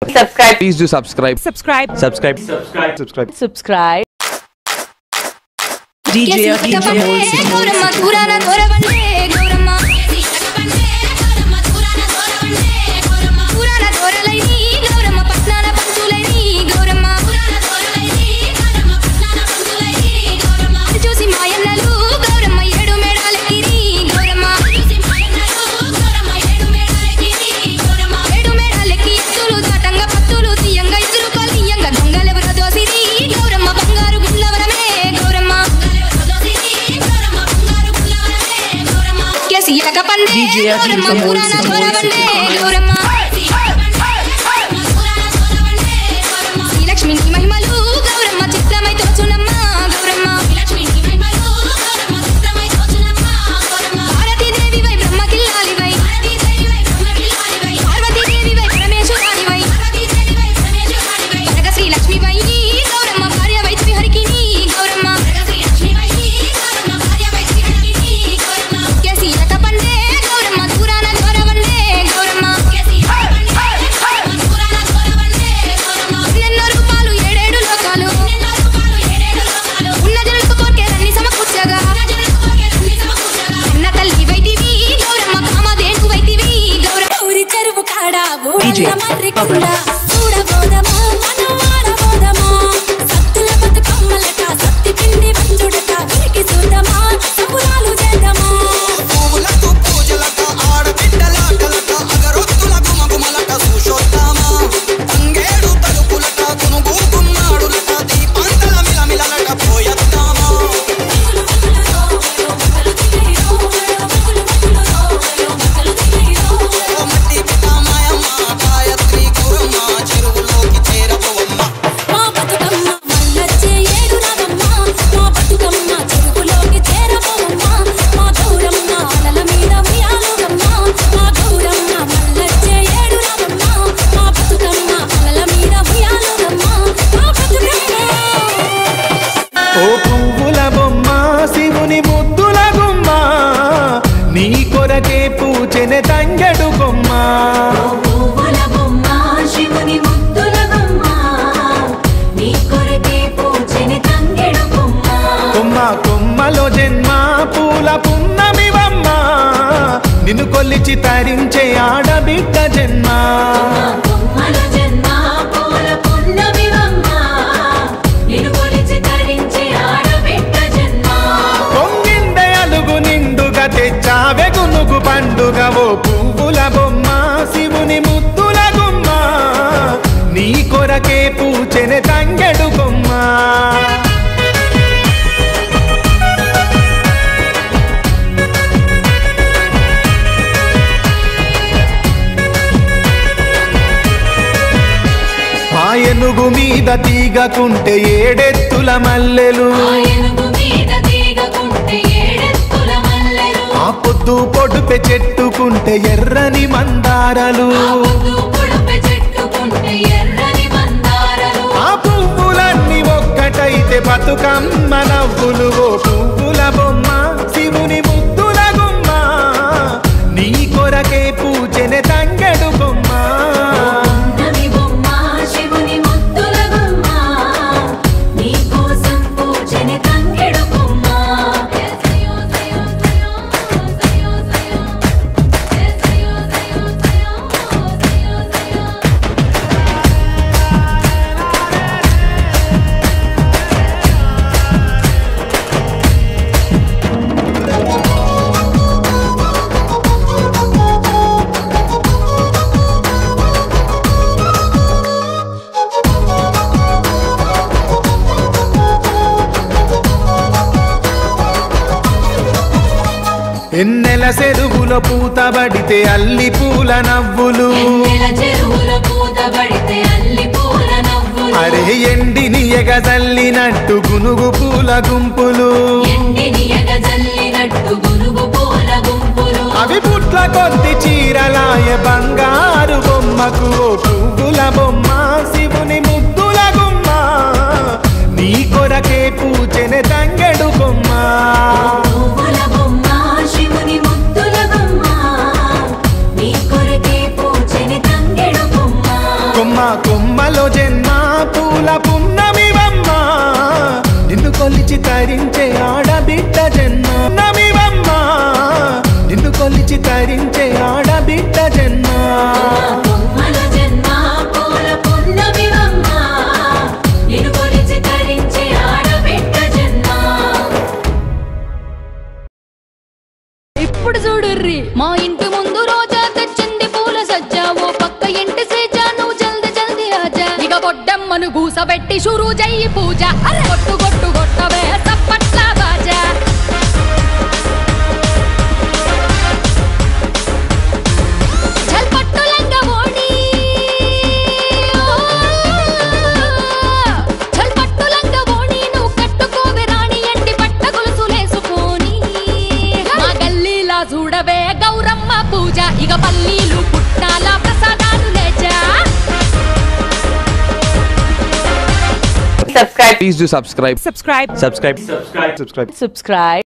subscribe Please do subscribe. subscribe Subscribe. Subscribe. subscribe DJ Gauramma దూరాన దూరవండే గౌరమ్మ దూరాన దూరలైని గౌరమ్మ పట్నాన పంచులైని గౌరమ్మ చూసి మాయన్నలు గౌరమ్మ ఏడు మేడాలకిరి గౌరమ్మ ఏడు మేడాలకి ఎత్తులు దాటంగా పత్తులు తీయంగా ఎదురు కాలు తీయంగా దొంగలెవరో దోసిరి గౌరమ్మ బంగారు గుల్లవరమే గౌరమ్మ కేసీయక పండే గౌరమ్మ పురాణ దూరవండే గౌరమ్మ శ్రీలక్ష్మి నీ మహిమలు గౌరమ్మ చిత్రమై తోచునమ్మ గౌరమ్మ భారతీదేవి వై బ్రహ్మ కిల్లాలి వై పార్వతీదేవి వై పరమేశ్వరాని వై భరగ శ్రీలక్ష్మి వై గౌరమ్మ భార్య వై శ్రీహరికి గౌరమ్మ కేసీయక పండే గౌరమ్మ దూరాన దూరవండే గౌరమ్మ ఎన్నెన్నో రూపాలు ఏడేడు లోకాలు ఉన్న జనులకు కోర్కే రన్ని సమకూర్చగా అన్న తల్లి వైదివి గౌరమ్మ కామధేను వైదివి గౌరమ్మ ఊరి చెరువు కాడ ఊరన్న మర్రికుండ చూడబోదమా మనం ఆడబోదమా సత్తుల బతుకమ్మలట సత్తి పిండి వంచుడట విరికి చూద్దామా సపురాలు చేద్దామా పువ్వులకు పూజలట ఆడబిడ్డలాటలట అగరొత్తుల గుమగుమలట సుషోత్తమా తంగేడు తలుపులట గునుగు గుమ్మాడులట దీపాంతల మిలమిలలట పోయొద్దామా ఓ మట్టి పిత మాయమ్మ గాయత్రి గురమ్మ చెరువులోకి చేరబోమ్మ మా బతుకమ్మ మల్లచ్చే ఏడు రావమ్మ మా బతుకమ్మ చెరువులోకి చేరబోవమ్మ మా గౌరమ్మ అలల మీద ఉయ్యాలుగమ్మ మా గౌరమ్మ మల్లచ్చే ఏడు రావమ్మ మా బతుకమ్మ అలల మీద ఉయ్యాలుగమ్మ మా బతుకమ్మ ఓ పువ్వుల బొమ్మ శివుని ముద్దుల గుమ్మ నీ కొరకే పూచెనె తంగడు కొమ్మ పువ్వుల బొమ్మ శివుని ముద్దుల బొమ్మ నీ కొరకే పూజని తంగెడు బొమ్మ కొమ్మ కొమ్మలో జన్మ పూల పున్నమి బొమ్మ నిన్ను కొల్లిచి తరించే ఆడబిడ్డ జన్మ బొమ్మల జన్మ పూల పున్నమి బొమ్మ నిన్ను కొలిచి తరించి ఆడబిడ్డ జన్మ పొంగిందే అలుగు నిండుగా తెచ్చావె గునుగు పండుగ ఓ పువ్వుల బొమ్మ శివుని ముద్దుల గుమ్మ నీ కొరకే పూచెనె తంగెడు కొమ్మ ఆ ఎనుగు మీద తీగకుంటే ఏడెత్తుల మల్లెలు ఆయనకు మీద తీగకుంటే ఏడెత్తుల మల్లెలు ఆ పొద్దు పొడుపె చెట్టుకుంటే ఎర్రని మందారలు పొద్దు పొడుపు చెట్టుకుంటే ఎర్రని మందారలు ఆ పువ్వులన్నీ ఒక్కటైతే బతుకమ్మ నవ్వులు ఓ పువ్వుల బొమ్మ శివుని ముద్దుల గుమ్మ నీ కొరకే పూచెనె తంగెడు బొమ్మ పున్నమి బొమ్మ శివుని ముద్దుల బొమ్మ నీ కోసం పూజని తంగెడు బొమ్మ ఎన్నెల చెరువులో పూతబడితే అల్లి పూల నవ్వులు ఎన్నెల చెరువుల పూతబడితే అల్లి పూల నవ్వులు అరే ఎండిని ఎగజల్లినట్టు గునుగు పూల గుంపులు ఎండిని ఎగజల్లినట్టు గురుగు పూల గుంపులు అవి పుట్ల కొద్ది చీరలాయ బంగారు బొమ్మకు ఓ పువ్వుల బొమ్మ శివుని ముద్దుల గుమ్మ నీ కొరకే పూచెనె తంగెడు బొమ్మ పువ్వుల బొమ్మ శివుని ముద్దుల బొమ్మ నీ కొరకే పూజని తంగెడు బొమ్మ కొమ్మ కొమ్మలో జన్మ పూల పున్నమివమ్మ నిన్ను కొలిచి తరించే ఆడబిడ్డ జన్మ నమివమ్మ నిన్ను కొలిచి తరించే ఆడబిడ్డ జన్మ బొమ్మల జన్మ పూల పున్నమివమ్మ నిన్ను కొలిచి తరించే ఆడబిడ్డ జన్మ ఇప్పుడు చూడుర్రి మా ఇంటి ముందు రోజా తెచ్చింది పూల సజ్జ ఓ పక్క ఇంటి సేజ నువ్వు జల్ది జల్ది ఆజా ఇక గొడ్డమ్మను గూసబెట్టి షురు జయ్యి పూజ అరే కొట్టు కొట్టు కొట్టవే సప్పట్ల బాజా చల్పట్టు లంగవోణి చల్పట్టు లంగవోణి నువ్వు కట్టుకోవే రాణి ఎండి పట్ట గొలుసులేసుకొని మా గల్లీలా చూడవే గౌరమ్మ పూజ ఇక పల్లీలు పుట్టాల ప్రసాదాలు లేచా Please do subscribe. subscribe Subscribe. subscribe